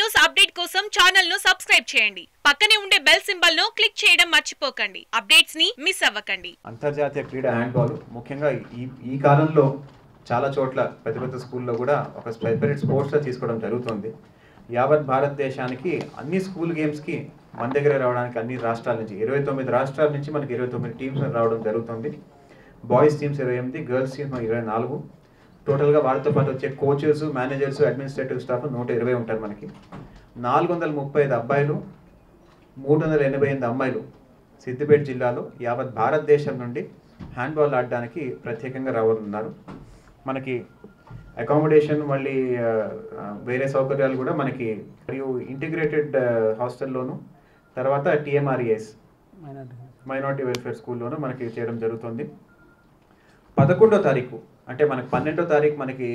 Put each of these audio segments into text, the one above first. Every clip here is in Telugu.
న్యూస్ అప్డేట్ కోసం ఛానల్ ను సబ్స్క్రైబ్ చేయండి పక్కనే ఉండే బెల్ సింబల్ ను క్లిక్ చేయడం మర్చిపోకండి అప్డేట్స్ ని మిస్ అవ్వకండి అంతర్జాతీయ క్రీడ హ్యాండ్బాల్ ముఖ్యంగా ఈ ఈ కాలంలో చాలా చోట్ల పెద్ద పెద్ద స్కూల్లో కూడా ఒక సెపరేట్ స్పోర్ట్స్గా తీసుకోవడం జరుగుతుంది యావత్ భారతదేశానికి అన్ని స్కూల్ గేమ్స్కి మన దగ్గర రావడానికి అన్ని రాష్ట్రాల నుంచి ఇరవై తొమ్మిది రాష్ట్రాల నుంచి మనకి ఇరవై తొమ్మిది టీమ్స్ రావడం జరుగుతుంది బాయ్స్ టీమ్స్ ఇరవై ఎనిమిది గర్ల్స్ టీమ్స్ ఇరవై నాలుగు టోటల్గా వాళ్ళతో పాటు వచ్చే కోచెస్ మేనేజర్స్ అడ్మినిస్ట్రేటివ్ స్టాఫ్ నూట ఇరవై ఉంటారు మనకి నాలుగు వందల ముప్పై ఐదు అబ్బాయిలు మూడు వందల ఎనభై ఎనిమిది అమ్మాయిలు సిద్దిపేట జిల్లాలో యావత్ భారతదేశం నుండి హ్యాండ్బాల్ ఆడడానికి ప్రత్యేకంగా రావనున్నారు మనకి అకామిడేషన్ మళ్ళీ ఆ, ఆ, వేరే సౌకర్యాలు కూడా మనకి మరియు ఇంటిగ్రేటెడ్ హాస్టల్లోను తర్వాత టిఎంఆర్ఈఎస్ మైనార్టీ వెల్ఫేర్ స్కూల్లోనూ మనకి చేయడం జరుగుతుంది పదకొండో తారీఖు అంటే మనకి పన్నెండో తారీఖు మనకి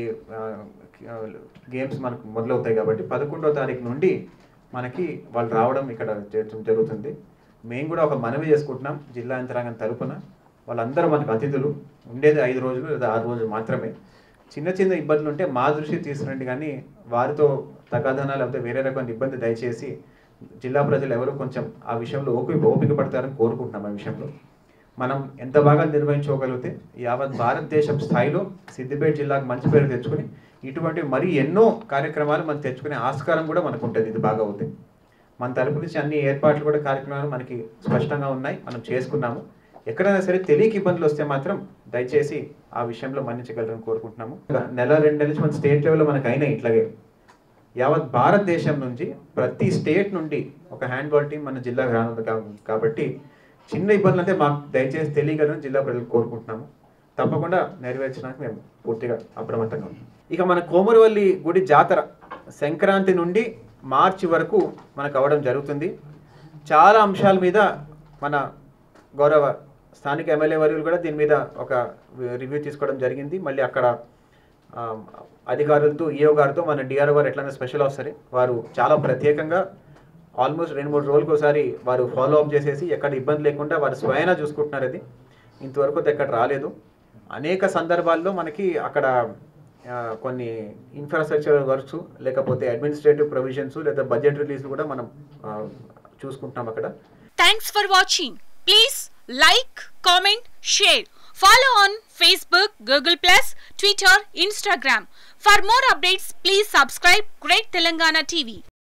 గేమ్స్ మనకు మొదలవుతాయి కాబట్టి పదకొండో తారీఖు నుండి మనకి వాళ్ళు రావడం ఇక్కడ చేయడం జరుగుతుంది మేము కూడా ఒక మనవి చేసుకుంటున్నాం జిల్లా యంత్రాంగం తరపున వాళ్ళందరూ మనకు అతిథులు ఉండేది ఐదు రోజులు లేదా ఆరు రోజులు మాత్రమే చిన్న చిన్న ఇబ్బందులు ఉంటే మా దృష్టికి తీసుకురండి కానీ వారితో తగాదన లేకపోతే వేరే రకమైన ఇబ్బంది దయచేసి జిల్లా ప్రజలు ఎవరు కొంచెం ఆ విషయంలో ఓపిక ఓపిక పడతారని కోరుకుంటున్నాం ఆ విషయంలో మనం ఎంత బాగా నిర్వహించుకోగలిగితే యావత్ భారతదేశం స్థాయిలో సిద్దిపేట జిల్లాకు మంచి పేరు తెచ్చుకుని ఇటువంటి మరి ఎన్నో కార్యక్రమాలు మనం తెచ్చుకునే ఆస్కారం కూడా మనకు ఉంటుంది ఇది బాగా అవుతుంది మన తరపు నుంచి అన్ని ఏర్పాట్లు కూడా కార్యక్రమాలు మనకి స్పష్టంగా ఉన్నాయి మనం చేసుకున్నాము ఎక్కడైనా సరే తెలియక ఇబ్బందులు వస్తే మాత్రం దయచేసి ఆ విషయంలో మన్నించగలరని కోరుకుంటున్నాము నెల రెండు నెలల నుంచి మన స్టేట్ లెవెల్లో మనకు అయినాయి ఇట్లాగే యావత్ భారతదేశం నుంచి ప్రతి స్టేట్ నుండి ఒక హ్యాండ్బాల్ టీం మన జిల్లాకు రానుంది కా- కాబట్టి చిన్న ఇబ్బందులు అంటే మాకు దయచేసి తెలియగలని జిల్లా ప్రజలు కోరుకుంటున్నాము తప్పకుండా నెరవేర్చడానికి మేము పూర్తిగా అప్రమత్తంగా ఉన్నాం ఇక మన కోమరవల్లి గుడి జాతర సంక్రాంతి నుండి మార్చి వరకు మనకు అవ్వడం జరుగుతుంది చాలా అంశాల మీద మన గౌరవ స్థానిక ఎమ్మెల్యే వర్యులు కూడా దీని మీద ఒక రివ్యూ తీసుకోవడం జరిగింది మళ్ళీ అక్కడ ఆ, అధికారులతో ఈఓ గారితో మన డిఆర్ఓ గారు ఎట్లయినా స్పెషల్ ఆఫీసరే వారు చాలా ప్రత్యేకంగా ఆల్మోస్ట్ రెండు మూడు రోజులకు ఒకసారి వారు ఫాలో అప్ చేసేసి ఎక్కడ ఇబ్బంది లేకుండా వారు స్వయంగా చూసుకుంటున్నారు అది ఇంతవరకు అది ఎక్కడ రాలేదు అనేక సందర్భాల్లో మనకి అక్కడ ఆ, కొన్ని ఇన్ఫ్రాస్ట్రక్చర్ వర్క్స్ లేకపోతే అడ్మినిస్ట్రేటివ్ ప్రొవిజన్స్ లేదా బడ్జెట్ రిలీజ్ కూడా మనం ఆ, చూసుకుంటున్నాం అక్కడ thanks for watching please like comment share follow on Facebook Google plus Twitter Instagram for more updates please subscribe great Telangana TV